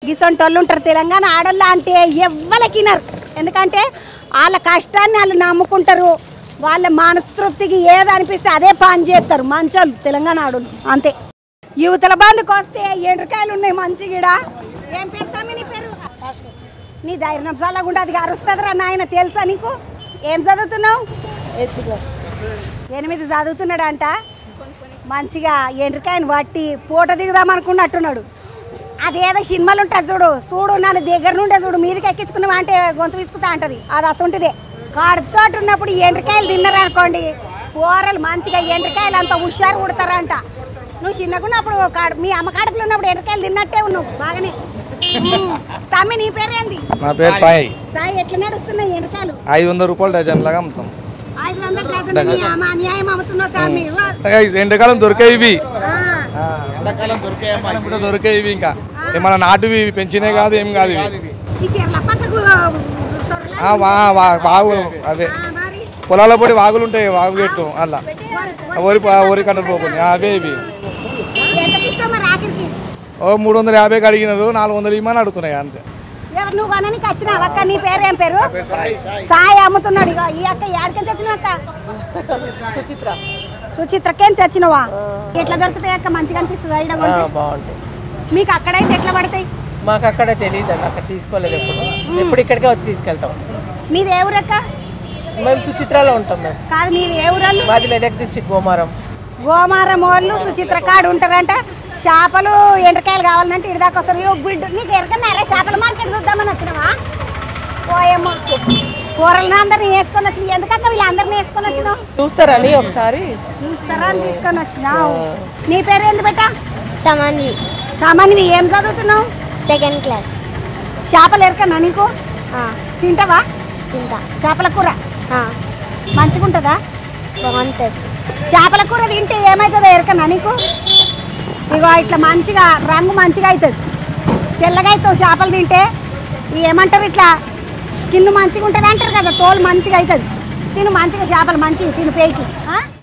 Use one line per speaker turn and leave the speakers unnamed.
గిసొంటి వాళ్ళు ఉంటారు తెలంగాణ ఆడోళ్ళు అంటే ఎవ్వలకినరు ఎందుకంటే వాళ్ళ కష్టాన్ని వాళ్ళు నమ్ముకుంటారు వాళ్ళ మనస్తృప్తికి ఏది అనిపిస్తే అదే పని చేస్తారు మంచోళ్ళు తెలంగాణ ఆడోళ్ళు అంతే యువతల బంధుకు వస్తే ఎండ్రకాయలు ఉన్నాయి మంచిగిడ ఏం పెడతామి నీ పేరు నీ ధైర్యం చల్లకుండా అది అరుస్తుందిరా నాయన తెలుసా నీకు ఏం చదువుతున్నావు
ఎయిత్ క్లాస్
ఎనిమిది చదువుతున్నాడంట మంచిగా ఎండ్రకాయని పట్టి పూట దిగుదాం అనుకున్నట్టున్నాడు అదేదో సినిమాలు ఉంటుంది చూడు చూడు నన్ను దగ్గర నుండే చూడు మీదకి ఎక్కించుకున్నావా అంటే గొంతు విసుకుతా అంటది అది అసంటిదే కడుపుతో ఉన్నప్పుడు ఎండ్రకాయలు తిన్నారనుకోండి కూరలు మంచిగా ఎండ్రకాయలు అంత హుషారు కుడతారంట నువ్వు చిన్నకున్నప్పుడు కాడు- మీ అమ్మ కడుపులో ఉన్నప్పుడు ఎండ్రకాయలు తిన్నట్టే ఉన్నావు బాగానే ఉమ్. తమ్మి నీ పేరేంది
నా పేరు సాయి
సాయి ఎట్లా నడుస్తున్నాయి ఎండ్రకాయలు
ఐదు వందల రూపాయలు డజన్ లాగా అమ్ముతాం
ఐదు వందలు డజన్ మీ అమ్మ అన్యాయం అమ్ముతున్నావు తమ్మి వా.
ఇక ఎండాకాలం దొరికాయి ఇవి
ఆ.
ఎండాకాలం దొరికాయమ్మా
ఇప్పుడు దొరికాయి ఇవి ఇంకా ఏమన్నా నాటువి ఇవి పెంచినాయి కాదు ఏం కాదు ఇవి
ఈ చీరల పక్కకు తొడలా-
ఆ, వా వా- వాగులు అవే
ఆ, మరి
పొలాల పొడి వాగులు ఉంటాయి వాగు చెట్టు అలా వరి ప- వరి కంటలు పోకుండా అవే ఇవి
ఎంతకి ఇస్తావు మరి ఆఖరికి
ఓ మూడు వందల యాభైకి అడిగినారు నాలుగు వందలు ఇమ్మని అడుగుతున్నాయి అంతే
ఎవరు నువ్వు కొననికి వచ్చినావు అక్క నీ పేరు ఏం పేరు సాయి అమ్ముతున్నాడు ఇగో ఈ అక్క యాడికి తెచ్చినావు అక్క
సుచిత్ర
సుచిత్రకేం తెచ్చినవా ఎట్లా దొరుకుతాయి అక్క మంచిగా అనిపిస్తుంది అయినా
ఆ,
కొంటే?
బాగుంటాయి
మీకు అక్కడైతే ఎట్లా పడతాయి
మాకు అక్కడ తెలియదు అండి అక్కడ తీసుకోలేదు ఎప్పుడు ఎప్పుడు ఇక్కడికే వచ్చి తీసుకెళ్తాం
మీది ఏ ఊరక్క
మేము సుచిత్రలో ఉంటాం మేము
కాదు మీరు ఏ ఊరళ్ళు
మాది మెదక్ డిస్ట్రిక్ట్ గోమారం
గోమారం వాళ్ళు సుచిత్ర కాడు ఉంటారంట చేపలు ఎండ్రకాయలు కావాలంటే ఇడి దాకా వస్తారు ఇగో బిడ్డ నీకు ఎరకన్నారా చేపల మార్కెట్ చూద్దామని వచ్చినావా పోయేమో కూరలను అందరిని వేసుకొని వచ్చినావు ఎందుకక్క వీళ్ళందరినీ వేసుకొని వచ్చినావు
చూస్తారని ఒకసారి
చూస్తారా అని తీసుకొని వచ్చినావు నీ పేరు ఏంది బెట్ట
సమాన్వి
సామాన్వి ఏం చదువుతున్నావు
సెకండ్ క్లాస్
చేపలు ఎరకన్నా నీకు
ఆ,
తింటావా
తింటా
చేపల కూర
ఆ,
మంచిగా ఉంటుందా
బాగుంటుంది
చేపల కూర తింటే ఏమవుతుందో ఎరకన్నా నీకు ఇగో ఇట్లా మంచిగా రంగు మంచిగా అవుతుంది తెల్లగా అవుతావు చేపలు తింటే ఇవి ఏమంటారు ఇట్లా స్కిన్ మంచిగా ఉంటుంది అంటారు కదా తోలు మంచిగా అవుతుంది తిను మంచిగా చేపలు మంచిగా తిను పేకి ఆ?